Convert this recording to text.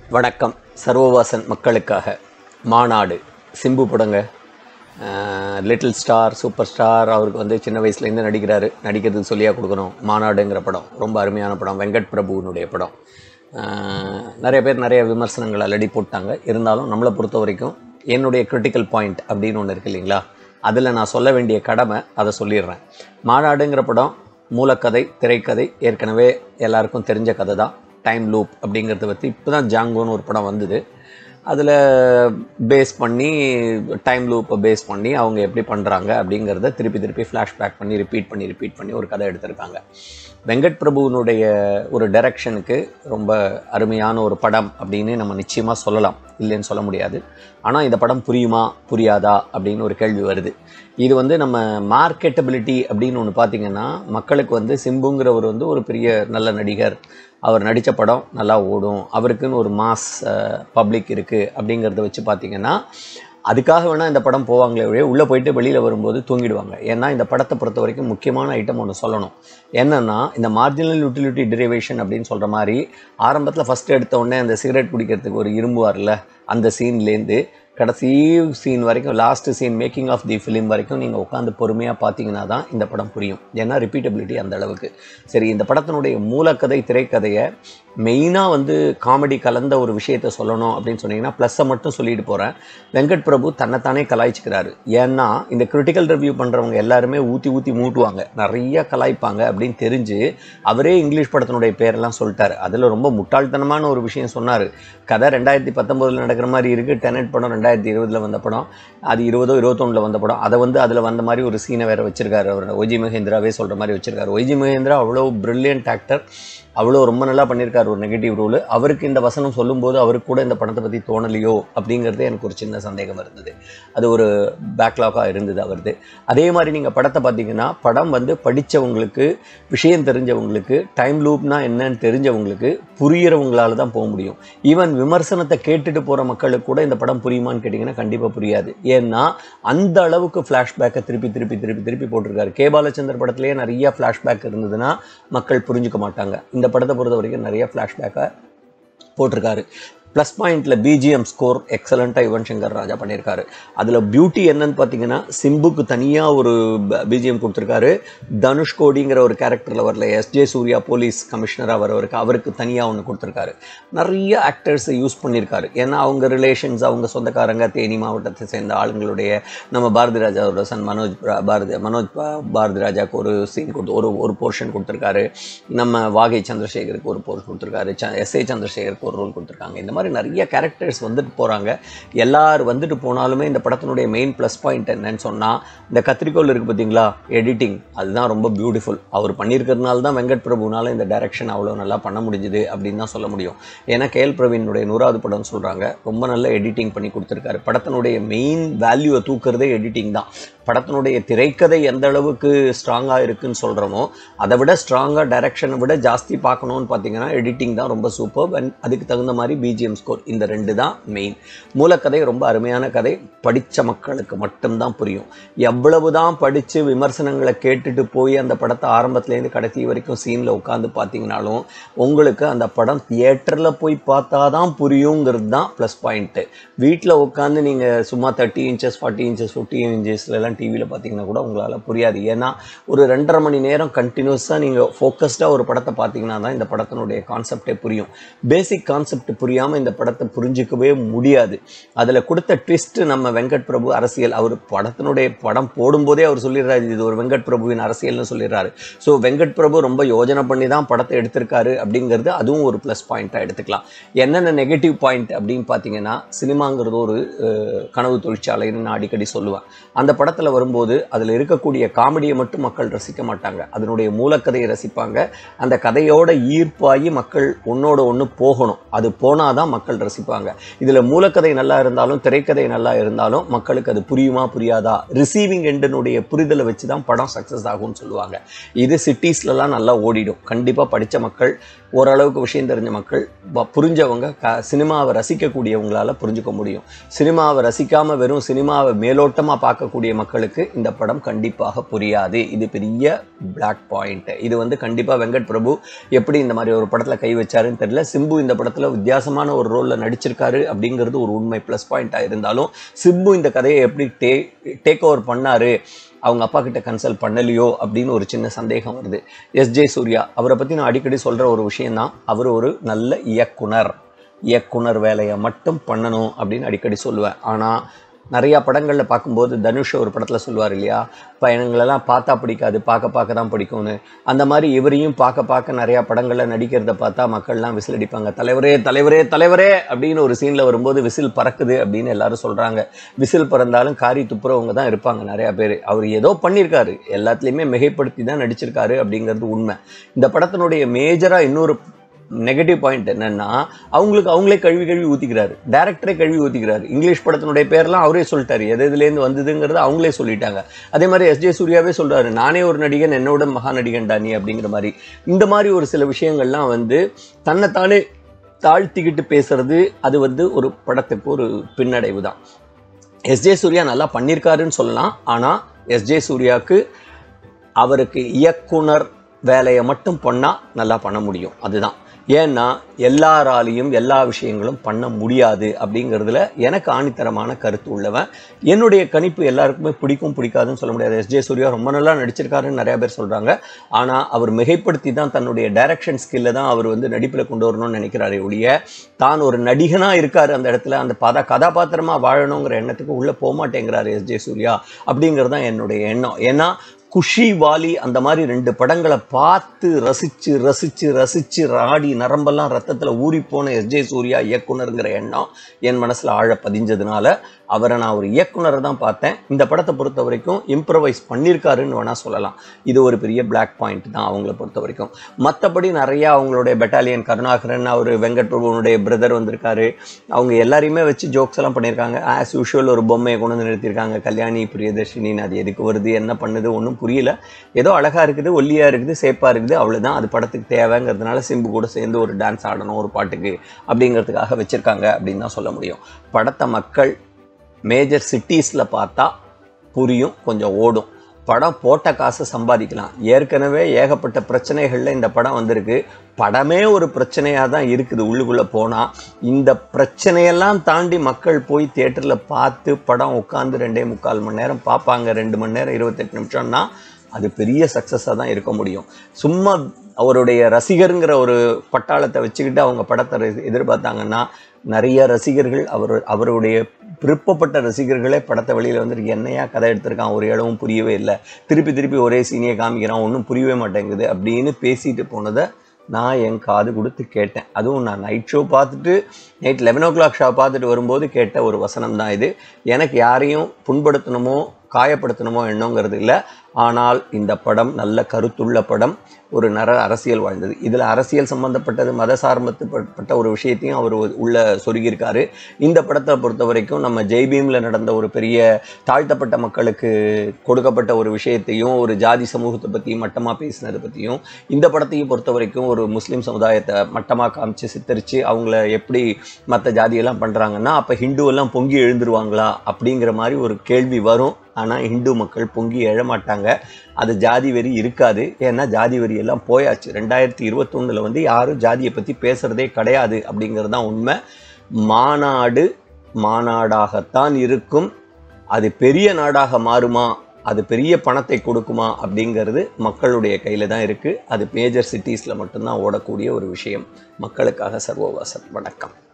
வணக்கம் சர்வவாசன் மக்களுக்காக மாநாடு சிம்பு படங்க லிட்டில் ஸ்டார் சூப்பர் ஸ்டார் அவருக்கு வந்து சின்ன வயசுலேருந்து நடிக்கிறாரு நடிக்கிறதுக்கு சொல்லியாக கொடுக்கணும் மாநாடுங்கிற படம் ரொம்ப அருமையான படம் வெங்கட் பிரபுவினுடைய படம் அஹ், நிறைய பேர் நிறைய விமர்சனங்கள் ஆல்ரெடி போட்டாங்க இருந்தாலும் நம்மளை பொறுத்த வரைக்கும் என்னுடைய கிரிட்டிக்கல் பாயிண்ட் அப்படின்னு ஒன்று இருக்கு இல்லைங்களா அதில் நான் சொல்ல வேண்டிய கடமை அதை சொல்லிடுறேன் மாநாடுங்கிற படம் மூலக்கதை திரைக்கதை ஏற்கனவே எல்லாருக்கும் தெரிஞ்ச கதை தான் டைம் லூப் அப்படிங்கிறத பற்றி இப்போ தான் ஜாங்கோன்னு ஒரு படம் வந்தது அதில் பேஸ் பண்ணி டைம் லூப்பை பேஸ் பண்ணி அவங்க எப்படி பண்ணுறாங்க அப்படிங்கிறத திருப்பி திருப்பி ஃப்ளாஷ்பேக் பண்ணி ரிப்பீட் பண்ணி ரிப்பீட் பண்ணி ஒரு கதை எடுத்திருக்காங்க வெங்கட் பிரபுவினுடைய ஒரு டைரக்ஷனுக்கு ரொம்ப அருமையான ஒரு படம் அப்படின்னு நம்ம நிச்சயமாக சொல்லலாம் இல்லைன்னு சொல்ல முடியாது ஆனால் இந்த படம் புரியுமா புரியாதா அப்படின்னு ஒரு கேள்வி வருது இது வந்து நம்ம மார்க்கெட்டபிலிட்டி அப்படின்னு ஒன்று பார்த்தீங்கன்னா மக்களுக்கு வந்து சிம்புங்கிறவர் வந்து ஒரு பெரிய நல்ல நடிகர் அவர் நடித்த படம் நல்லா ஓடும் அவருக்குன்னு ஒரு மாஸ் பப்ளிக் இருக்குது அப்படிங்கிறத வச்சு பார்த்தீங்கன்னா அதுக்காக வேணால் இந்த படம் போவாங்களே ஒழிய உள்ளே போயிட்டு வெளியில் வரும்போது தூங்கிடுவாங்க ஏன்னா இந்த படத்தை பொறுத்த வரைக்கும் முக்கியமான ஐட்டம் ஒன்று சொல்லணும் என்னன்னா இந்த மார்ஜினல் யூட்டிலிட்டி டெரிவேஷன் அப்படின்னு சொல்கிற மாதிரி ஆரம்பத்தில் ஃபஸ்ட்டு எடுத்த உடனே அந்த சிகரெட் குடிக்கிறதுக்கு ஒரு இரும்புவார்ல அந்த சீன்லேருந்து கடைசி சீன் வரைக்கும் last scene making of the film வரைக்கும் நீங்கள் உட்காந்து பொறுமையாக பார்த்தீங்கன்னா தான் இந்த படம் புரியும் ஏன்னா ரிப்பீட்டபிலிட்டி அந்த அளவுக்கு சரி இந்த படத்தினுடைய மூலக்கதை திரைக்கதையை மெயினாக வந்து காமெடி கலந்த ஒரு விஷயத்தை சொல்லணும் அப்படின்னு சொன்னீங்கன்னா ப்ளஸ்ஸை மட்டும் சொல்லிட்டு போகிறேன் வெங்கட் பிரபு தன்னைத்தானே கலாய்ச்சிக்கிறாரு ஏன்னா இந்த கிரிட்டிக்கல் ரிவ்யூ பண்ணுறவங்க எல்லாருமே ஊற்றி ஊற்றி மூட்டுவாங்க நிறைய கலாய்ப்பாங்க அப்படின்னு தெரிஞ்சு அவரே இங்கிலீஷ் படத்தினுடைய பேரெல்லாம் சொல்லிட்டாரு அதில் ரொம்ப முட்டாள்தனமான ஒரு விஷயம் சொன்னார் கதை ரெண்டாயிரத்தி பத்தொம்போதில் நடக்கிற மாதிரி இருக்குது டெனட் படம் ரெண்டாயிரத்தி இருபதில் வந்த படம் அது இருபதோ இருபத்தொன்னில் வந்த படம் அதை வந்து அதில் வந்த மாதிரி ஒரு சீனை வேற வச்சிருக்காரு அவர் ஒய்ஜி மகேந்திராவே சொல்கிற மாதிரி வச்சிருக்காரு ஒய்ஜி மகேந்திரா அவ்வளோ பிரில்லியன்ட் ஆக்டர் அவ்வளோ ரொம்ப நல்லா பண்ணியிருக்காரு ஒரு நெகட்டிவ் ரோல் அவருக்கு இந்த வசனம் சொல்லும்போது அவருக்கு கூட இந்த படத்தை பற்றி தோணலையோ அப்படிங்கிறது எனக்கு ஒரு சின்ன சந்தேகம் இருந்தது அது ஒரு பேக்லாக்காக இருந்தது அவரது அதே மாதிரி நீங்கள் படத்தை பார்த்தீங்கன்னா படம் வந்து படித்தவங்களுக்கு விஷயம் தெரிஞ்சவங்களுக்கு டைம் லூப்னா என்னன்னு தெரிஞ்சவங்களுக்கு புரியறவங்களால தான் போக முடியும் ஈவன் விமர்சனத்தை கேட்டுட்டு போகிற மக்களுக்கு கூட இந்த படம் புரியுமான்னு கேட்டிங்கன்னா கண்டிப்பாக புரியாது ஏன்னா அந்த அளவுக்கு ஃப்ளாஷ்பேக்கை திருப்பி திருப்பி திருப்பி திருப்பி போட்டிருக்காரு கே பாலச்சந்தர் படத்துலேயே நிறைய ஃப்ளாஷ்பேக் இருந்ததுன்னா மக்கள் புரிஞ்சுக்க மாட்டாங்க இந்த படத்தை பொறுத்த வரைக்கும் நிறைய ஃப்ளாஷ்பேக்கை போட்டிருக்காரு ப்ளஸ் பாயிண்டில் பிஜிஎம் ஸ்கோர் எக்ஸலண்ட்டாக யுவன் சங்கர் ராஜா பண்ணியிருக்காரு அதில் பியூட்டி என்னன்னு பார்த்தீங்கன்னா சிம்புக்கு தனியாக ஒரு பிஜிஎம் கொடுத்துருக்காரு தனுஷ்கோடிங்கிற ஒரு கேரக்டரில் வரல எஸ்ஜே சூர்யா போலீஸ் கமிஷனராக வரவருக்கு அவருக்கு தனியாக ஒன்று கொடுத்துருக்காரு நிறைய ஆக்டர்ஸை யூஸ் பண்ணியிருக்காரு ஏன்னா அவங்க ரிலேஷன்ஸ் அவங்க சொந்தக்காரங்க தேனி மாவட்டத்தை சேர்ந்த ஆளுங்களுடைய நம்ம பாரதி ராஜாவோட சன் மனோஜ் பா- பாரதி மனோஜ் பா- பாரதி ராஜாவுக்கு ஒரு சீன் கொடுத்து ஒரு ஒரு போர்ஷன் கொடுத்துருக்காரு நம்ம வாகை சந்திரசேகருக்கு ஒரு போர்ஷன் கொடுத்துருக்காரு ச எஸ் ஏ சந்திரசேகருக்கு ஒரு ரோல் கொடுத்துருக்காங்க இந்த மாதிரி நிறைய கேரக்டர்ஸ் வந்துட்டு போகிறாங்க எல்லார் வந்துட்டு போனாலுமே இந்த படத்தினுடைய மெயின் ப்ளஸ் பாயிண்ட் என்னன்னு சொன்னால் இந்த கத்திரிக்கோல் இருக்குது பார்த்தீங்களா எடிட்டிங் அதுதான் ரொம்ப பியூட்டிஃபுல் அவர் பண்ணியிருக்கிறதுனால தான் வெங்கட் பிரபுனால இந்த டைரக்ஷன் அவ்வளோ நல்லா பண்ண முடிஞ்சுது அப்படின்னு தான் சொல்ல முடியும் ஏன்னா கேஎல் பிரவீனுடைய நூறாவது படம்னு சொல்கிறாங்க ரொம்ப நல்ல எடிட்டிங் பண்ணி கொடுத்துருக்காரு படத்தினுடைய மெயின் வேல்யூவை தூக்குறதே எடிட்டிங் தான் படத்தினுடைய திரைக்கதை எந்த அளவுக்கு ஸ்ட்ராங்காக இருக்குன்னு சொல்கிறோமோ அதை விட ஸ்ட்ராங்காக டைரக்ஷனை விட ஜாஸ்தி பார்க்கணும்னு பார்த்தீங்கன்னா எடிட்டிங் தான் ரொம்ப சூப்பர் அண்ட் அதுக்கு தகுந்த மாதிரி பிஜிஎம் ஸ்கோர் இந்த ரெண்டு தான் மெயின் மூலக்கதை ரொம்ப அருமையான கதை படித்த மக்களுக்கு மட்டும்தான் புரியும் எவ்வளவு தான் படித்து விமர்சனங்களை கேட்டுட்டு போய் அந்த படத்தை ஆரம்பத்துலேருந்து கடைசி வரைக்கும் சீனில் உட்காந்து பார்த்தீங்கனாலும் உங்களுக்கு அந்த படம் தியேட்டரில் போய் பார்த்தா தான் புரியுங்கிறது தான் ப்ளஸ் பாயிண்ட்டு வீட்டில் உட்காந்து நீங்கள் சும்மா thirty inches forty inches fifty இன்ச்சஸ்லாம் டிவியில் பார்த்தீங்கன்னா கூட உங்களால் புரியாது ஏன்னா ஒரு ரெண்டரை மணி நேரம் கண்டினியூஸாக நீங்கள் ஃபோக்கஸ்டாக ஒரு படத்தை பார்த்தீங்கன்னா தான் இந்த படத்தினுடைய கான்செப்டே புரியும் பேசிக் கான்செப்ட் புரியாமல் இந்த படத்தை புரிஞ்சிக்கவே முடியாது அதில் கொடுத்த ட்விஸ்ட் நம்ம வெங்கட் பிரபு அரசியல் அவர் படத்தினுடைய படம் போடும்போதே அவர் சொல்லிடுறாரு இது ஒரு வெங்கட் பிரபுவின் அரசியல்னு சொல்லிடுறாரு ஸோ வெங்கட் பிரபு ரொம்ப யோஜனை பண்ணி தான் படத்தை எடுத்திருக்காரு அப்படிங்கிறது அதுவும் ஒரு ப்ளஸ் பாயிண்ட்டாக எடுத்துக்கலாம் என்னென்ன நெகட்டிவ் பாயிண்ட் அப்படின்னு பார்த்தீங்கன்னா சினிமாங்கிறது ஒரு அஹ், கனவு தொழிற்சாலைன்னு நான் அடிக்கடி சொல்லுவேன் அந்த படத்தில் வரும்போது அதில் இருக்கக்கூடிய காமெடியை மட்டும் மக்கள் ரசிக்க மாட்டாங்க அதனுடைய மூலக்கதையை ரசிப்பாங்க அந்த கதையோட ஈர்ப்பாகி மக்கள் ஒன்னோட ஒன்று போகணும் அது போனால் தான் மக்கள் ரசிப்பாங்க இதில் மூலக்கதை நல்லா இருந்தாலும் திரைக்கதை நல்லா இருந்தாலும் மக்களுக்கு அது புரியுமா புரியாதா ரிசீவிங் எண்டினுடைய புரிதலை வச்சு தான் படம் சக்ஸஸ் ஆகும்னு சொல்லுவாங்க இது சிட்டிஸ்லலாம் நல்லா ஓடிடும் கண்டிப்பாக படித்த மக்கள் ஓரளவுக்கு விஷயம் தெரிஞ்ச மக்கள் ப- புரிஞ்சவங்க க சினிமாவை ரசிக்கக்கூடியவங்களால புரிஞ்சுக்க முடியும் சினிமாவை ரசிக்காமல் வெறும் சினிமாவை மேலோட்டமாக பார்க்கக்கூடிய மக்களுக்கு இந்த படம் கண்டிப்பாக புரியாது இது பெரிய பிளாக் பாயிண்ட் இது வந்து கண்டிப்பாக வெங்கட் பிரபு எப்படி இந்த மாதிரி ஒரு படத்தில் கை வச்சாருன்னு தெரியல சிம்பு இந்த படத்தில் வித்தியாசமான ஒரு ரோலில் நடிச்சிருக்காரு அப்படிங்கிறது ஒரு உண்மை ப்ளஸ் பாயிண்ட்டாக இருந்தாலும் சிம்பு இந்த கதையை எப்படி டே டேக் ஓவர் பண்ணாரு அவங்க அப்பா கிட்ட கன்சல்ட் பண்ணலையோ அப்படின்னு ஒரு சின்ன சந்தேகம் வருது எஸ் ஜே சூர்யா அவரை பற்றி நான் அடிக்கடி சொல்கிற ஒரு விஷயம்தான் அவர் ஒரு நல்ல இயக்குனர் இயக்குனர் வேலையை மட்டும் பண்ணணும் அப்படின்னு அடிக்கடி சொல்லுவேன் ஆனால் நிறையா படங்களில் பார்க்கும்போது தனுஷ் ஒரு படத்தில் சொல்லுவார் இல்லையா பயணங்களெல்லாம் பார்த்தா பிடிக்காது பார்க்க பார்க்க தான் பிடிக்கும்னு அந்த மாதிரி இவரையும் பார்க்க பார்க்க நிறையா படங்களில் நடிக்கிறத பார்த்தா மக்கள்லாம் விசில் அடிப்பாங்க தலைவரே தலைவரே தலைவரே அப்படின்னு ஒரு சீனில் வரும்போது விசில் பறக்குது அப்படின்னு எல்லாரும் சொல்கிறாங்க விசில் பறந்தாலும் காரி துப்புறவங்க தான் இருப்பாங்க நிறையா பேர் அவர் ஏதோ பண்ணியிருக்காரு எல்லாத்துலேயுமே மிகைப்படுத்தி தான் நடிச்சிருக்காரு அப்படிங்கிறது உண்மை இந்த படத்தினுடைய மேஜராக இன்னொரு நெகட்டிவ் பாயிண்ட் என்னன்னா அவங்களுக்கு அவங்களே கழுவி கழுவி ஊற்றிக்கிறாரு டேரக்டரே கழுவி ஊற்றிக்கிறாரு இங்கிலீஷ் படத்தினுடைய பேர்லாம் அவரே சொல்லிட்டாரு எது இதுலேருந்து வந்ததுங்கிறத அவங்களே சொல்லிட்டாங்க அதே மாதிரி எஸ் ஜே சூர்யாவே சொல்றாரு நானே ஒரு நடிகன் என்னோட மகா நடிகன் டானி அப்படிங்கிற மாதிரி இந்த மாதிரி ஒரு சில விஷயங்கள்லாம் வந்து தன்னைத்தானே தாழ்த்திக்கிட்டு பேசுறது அது வந்து ஒரு படத்துக்கு ஒரு பின்னடைவு தான் எஸ் ஜே சூர்யா நல்லா பண்ணியிருக்காருன்னு சொல்லலாம் ஆனால் எஸ் ஜே சூர்யாவுக்கு அவருக்கு இயக்குனர் வேலையை மட்டும் பண்ணால் நல்லா பண்ண முடியும் அதுதான் ஏன்னா எல்லாராலையும் எல்லா விஷயங்களும் பண்ண முடியாது அப்படிங்கிறதுல எனக்கு ஆணித்தரமான கருத்து உள்ளவன் என்னுடைய கணிப்பு எல்லாருக்குமே பிடிக்கும் பிடிக்காதுன்னு சொல்ல முடியாது எஸ் ஜே சூர்யா ரொம்ப நல்லா நடிச்சிருக்காருன்னு நிறைய பேர் சொல்கிறாங்க ஆனால் அவர் மிகைப்படுத்தி தான் தன்னுடைய டைரக்ஷன் ஸ்கில்லை தான் அவர் வந்து நடிப்பில் கொண்டு வரணும்னு நினைக்கிறாரே ஒழிய தான் ஒரு நடிகனாக இருக்கார் அந்த இடத்துல அந்த பத கதாபாத்திரமாக வாழணுங்கிற எண்ணத்துக்கு உள்ளே போக மாட்டேங்கிறார் எஸ் ஜே சூர்யா அப்படிங்கிறது தான் என்னுடைய எண்ணம் ஏன்னா குஷி வாலி அந்த மாதிரி ரெண்டு படங்களை பார்த்து ரசித்து ரசித்து ரசித்து ராடி நரம்பெல்லாம் ரத்தத்தில் ஊறிப்போன எஸ் ஜே சூர்யா இயக்குனருங்கிற எண்ணம் என் மனசில் ஆழ பதிஞ்சதுனால அவரை நான் ஒரு இயக்குனரை தான் பார்த்தேன் இந்த படத்தை பொறுத்த வரைக்கும் இம்ப்ரவைஸ் பண்ணியிருக்காருன்னு வேணால் சொல்லலாம் இது ஒரு பெரிய பிளாக் பாயிண்ட் தான் அவங்கள பொறுத்த வரைக்கும் மற்றபடி நிறையா அவங்களுடைய பெட்டாலியன் கருணாகரன் அவர் வெங்கட் பிரபுனுடைய பிரதர் வந்திருக்காரு அவங்க எல்லாரையுமே வச்சு ஜோக்ஸ் எல்லாம் பண்ணியிருக்காங்க ஆஸ் யூஷுவல் ஒரு பொம்மையை கொண்டு வந்து நிறுத்தியிருக்காங்க கல்யாணி பிரியதர்ஷினின்னு அது எதுக்கு வருது என்ன பண்ணுது ஒன்றும் புரியல ஏதோ அழகாக இருக்குது ஒல்லியாக இருக்குது சேப்பாக இருக்குது அவ்வளோதான் அது படத்துக்கு தேவைங்கிறதுனால சிம்பு கூட சேர்ந்து ஒரு டான்ஸ் ஆடணும் ஒரு பாட்டுக்கு அப்படிங்கிறதுக்காக வச்சுருக்காங்க அப்படின்னு தான் சொல்ல முடியும் படத்தை மக்கள் மேஜர் சிட்டிஸில் பார்த்தா புரியும் கொஞ்சம் ஓடும் படம் போட்ட காசை சம்பாதிக்கலாம் ஏற்கனவே ஏகப்பட்ட பிரச்சனைகளில் இந்த படம் வந்திருக்கு படமே ஒரு பிரச்சனையாக தான் இருக்குது உள்ளுக்குள்ளே போனால் இந்த பிரச்சனையெல்லாம் தாண்டி மக்கள் போய் தியேட்டரில் பார்த்து படம் உட்காந்து ரெண்டே முக்கால் மணி நேரம் பார்ப்பாங்க ரெண்டு மணி நேரம் இருபத்தெட்டு நிமிஷம்னா அது பெரிய சக்ஸஸாக தான் இருக்க முடியும் சும்மா அவருடைய ரசிகருங்கிற ஒரு பட்டாளத்தை வச்சுக்கிட்டு அவங்க படத்தை ரசி- எதிர்பார்த்தாங்கன்னா நிறைய ரசிகர்கள் அவர் அவருடைய விருப்பப்பட்ட ரசிகர்களே படத்தை வெளியில் வந்துட்டு என்னையா கதை எடுத்திருக்கான் ஒரு இடமும் புரியவே இல்லை திருப்பி திருப்பி ஒரே சீனியை காமிக்கிறான் ஒன்றும் புரியவே மாட்டேங்குது அப்படின்னு பேசிட்டு போனதை நான் என் காது கொடுத்து கேட்டேன் அதுவும் நான் நைட் ஷோ பார்த்துட்டு night eleven o'clock show பார்த்துட்டு வரும்போது கேட்ட ஒரு வசனம் தான் இது எனக்கு யாரையும் புண்படுத்தணுமோ காயப்படுத்தணுமோ எண்ணங்கிறது இல்லை ஆனால் இந்த படம் நல்ல கருத்துள்ள படம் ஒரு நர அரசியல் வாழ்ந்தது இதில் அரசியல் சம்பந்தப்பட்டது மத சார்பத்துப்பட்ட ஒரு விஷயத்தையும் அவர் உள்ள சொருகியிருக்காரு இந்த படத்தை பொறுத்த வரைக்கும் நம்ம ஜெய்பீமில் நடந்த ஒரு பெரிய தாழ்த்தப்பட்ட மக்களுக்கு கொடுக்கப்பட்ட ஒரு விஷயத்தையும் ஒரு ஜாதி சமூகத்தை பற்றி மட்டமாக பேசினதை பற்றியும் இந்த படத்தையும் பொறுத்த வரைக்கும் ஒரு முஸ்லீம் சமுதாயத்தை மட்டமாக காமிச்சு சித்தரித்து அவங்கள எப்படி மற்ற ஜாதியெல்லாம் பண்ணுறாங்கன்னா அப்போ ஹிந்துவெல்லாம் பொங்கி எழுந்துருவாங்களா அப்படிங்கிற மாதிரி ஒரு கேள்வி வரும் ஆனால் இந்து மக்கள் பொங்கி எழமாட்டாங்க அது ஜாதி வெறி இருக்காது ஏன்னா ஜாதி வெறி எல்லாம் போயாச்சு ரெண்டாயிரத்தி இருபத்தொன்னில் வந்து யாரும் ஜாதியை பற்றி பேசுகிறதே கிடையாது அப்படிங்கிறது தான் உண்மை மாநாடு மாநாடாகத்தான் இருக்கும் அது பெரிய நாடாக மாறுமா அது பெரிய பணத்தை கொடுக்குமா அப்படிங்கிறது மக்களுடைய கையில் தான் இருக்குது அது மேஜர் சிட்டிஸில் மட்டும்தான் ஓடக்கூடிய ஒரு விஷயம் மக்களுக்காக சர்வோவாசன் வணக்கம்